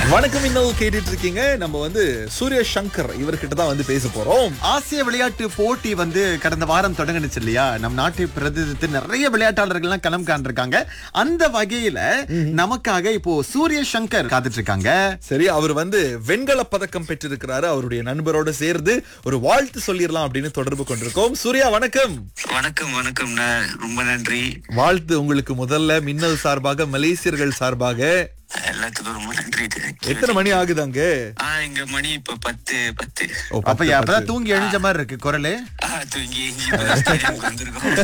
வணக்கம் இன்னும் கேட்டுட்டு இருக்கீங்க நம்ம வந்து சூரிய சங்கர் இவர்கிட்ட தான் வந்து பேச போறோம் ஆசிய விளையாட்டு போட்டி வந்து கடந்த வாரம் தொடங்குனுச்சு இல்லையா நம் நாட்டை பிரதிநிதித்து நிறைய விளையாட்டாளர்கள்லாம் களம் காண்டிருக்காங்க அந்த வகையில நமக்காக இப்போ சூரிய சங்கர் காத்துட்டு இருக்காங்க சரி அவர் வந்து வெண்கல பதக்கம் பெற்றிருக்கிறாரு அவருடைய நண்பரோட சேர்ந்து ஒரு வாழ்த்து சொல்லிடலாம் அப்படின்னு தொடர்பு கொண்டிருக்கோம் சூர்யா வணக்கம் வணக்கம் வணக்கம்ண்ணா ரொம்ப நன்றி வாழ்த்து உங்களுக்கு முதல்ல மின்னல் சார்பாக மலேசியர்கள் சார்பாக எல்லாத்துக்கும் ரொம்ப நன்றி எத்தனை மணி ஆகுதாங்க ஆ இங்க மணி இப்ப பத்து பத்து ஓ, அப்ப பத்து, அப்பதான் பத்து. தூங்கி எழுஞ்ச மாதிரி இருக்கு குரலு ஆ தூங்கி எங்கி ஸ்டேடியம்க்கு வந்திருக்கோம்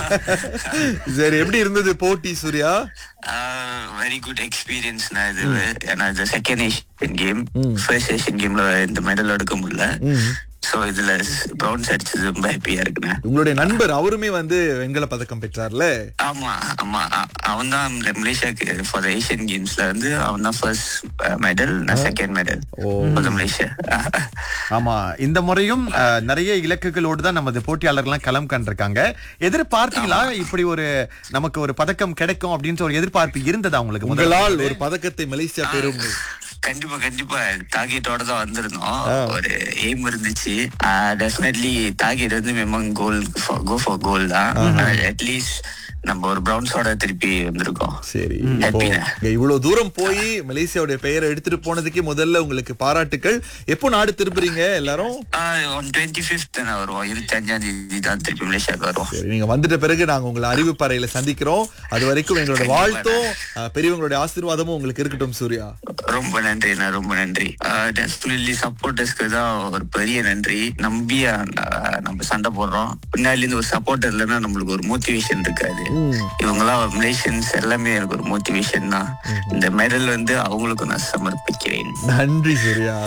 சரி எப்படி இருந்தது போட்டி சூர்யா வெரி குட் எக்ஸ்பீரியன்ஸ்ண்ணா இது ஏன்னா இது second Asian game first Asian கேம்ல இந்த மெடல் எடுக்க முடியல சோ இதுல பிரவுன்ஸ் அடிச்சது ரொம்ப ஹாப்பியா இருக்குண்ணே உங்களுடைய நண்பர் அவருமே வந்து வெண்கல பதக்கம் பெற்றார்ல ஆமா ஆமா அவன் தான் மலேசியாக்கு ஃபார் ஏஷியன் கேம்ஸ்ல வந்து அவன் தான் ஃபர்ஸ்ட் மெடல் நான் செகண்ட் மெடல் மலேசியா ஆமா இந்த முறையும் அஹ், நிறைய இலக்குகளோடு தான் நமது போட்டியாளர்கள்லாம் களம் கண்டிருக்காங்க எதிர்பார்த்தீங்களா இப்படி ஒரு நமக்கு ஒரு பதக்கம் கிடைக்கும் அப்படின்ற ஒரு எதிர்பார்ப்பு இருந்ததா உங்களுக்கு முதல்ல உங்களால் ஒரு பதக்கத்தை மலேசியா பெறும் கண்டிப்பா கண்டிப்பா டார்கெட்டோட தான் வந்திருந்தோம் ஒரு எய்ம் இருந்துச்சு டெஃபினெட்லி டார்கெட் வந்து மெமங் கோல் கோ ஃபார் கோல் தான் அட்லீஸ்ட் நம்ம ஒரு பிரவுன்ஸோட திருப்பி வந்திருக்கோம் சரி Happy இப்போ ண்ணே. இங்க இவ்வளவு தூரம் போய் மலேசியாவுடைய பெயரை எடுத்துட்டு போனதுக்கே முதல்ல உங்களுக்கு பாராட்டுக்கள் எப்போ நாடு திரும்புறீங்க எல்லாரும் ஒன் டுவெண்ட்டி ஃபிஃப்த் வருவோம் இருபத்தி அஞ்சாம் தேதி தான் திருப்பி மலேசியாவுக்கு வருவோம் சரி நீங்க வந்துட்ட பிறகு நாங்க உங்களை அறிவிப்பறையில சந்திக்கிறோம் அது வரைக்கும் எங்களோட வாழ்த்தும் அஹ், பெரியவங்களுடைய ஆசீர்வாதமும் உங்களுக்கு இருக்கட்டும் சூர்யா ரொம்ப நன்றிண்ணா ரொம்ப நன்றி டெஃபினெட்லி சப்போர்ட்டர்ஸ்க்கு தான் ஒரு பெரிய நன்றி நம்பி அஹ், நம்ம சண்டை போடுறோம் பின்னாடி இருந்து ஒரு சப்போர்ட்டர் இல்லைன்னா நம்மளுக்கு ஒரு மோட்டிவேஷன் இருக்காது இவங்கெல்லாம் மலேசியன்ஸ் எல்லாமே எனக்கு ஒரு மோட்டிவேஷன் தான் இந்த மெடல் வந்து அவங்களுக்கு நான் சமர்ப்பிக்கிறேன் நன்றி சூர்யா